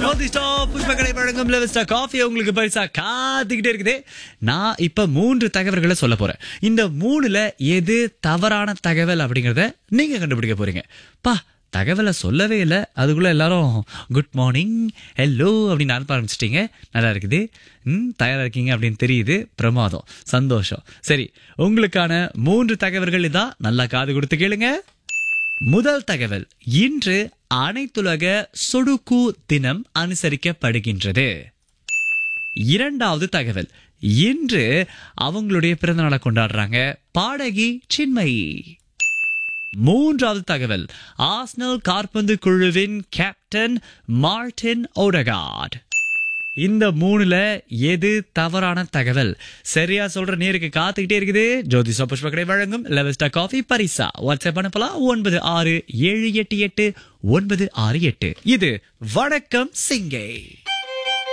ஜோதிஷ்டா புஷ்பக்கடை வழங்கும் லெவஸ்டா காஃபி உங்களுக்கு பரிசா காத்துக்கிட்டே இருக்குது நான் இப்ப மூன்று தகவல்களை சொல்ல போறேன் இந்த மூணுல எது தவறான தகவல் அப்படிங்கறத நீங்க கண்டுபிடிக்க போறீங்க பா தகவலை சொல்லவே இல்லை அதுக்குள்ள எல்லாரும் குட் மார்னிங் ஹலோ அப்படின்னு அனுப்ப ஆரம்பிச்சிட்டீங்க நல்லா இருக்குது ம் தயாரா இருக்கீங்க அப்படின்னு தெரியுது பிரமாதம் சந்தோஷம் சரி உங்களுக்கான மூன்று தகவல்கள் இதான் நல்லா காது கொடுத்து கேளுங்க முதல் தகவல் இன்று அனைத்துலக சொடுக்கு தினம் அனுசரிக்கப்படுகின்றது இரண்டாவது தகவல் இன்று அவங்களுடைய பிறந்தநாளை கொண்டாடுறாங்க பாடகி சின்மயி மூன்றாவது தகவல் ஆஸ்னல் காற்பந்து குழுவின் கேப்டன் மார்டின் ஓடகார்ட் இந்த மூணுல எது தவறான தகவல் சரியா சொல்ற நேருக்கு காத்துக்கிட்டே இருக்குது ஜோதி புஷ்ப கடை வழங்கும் லெவஸ்டா காஃபி பரிசா வாட்ஸ்அப் அனுப்பலாம் ஒன்பது ஆறு ஏழு எட்டு எட்டு ஒன்பது ஆறு எட்டு இது வணக்கம் சிங்கை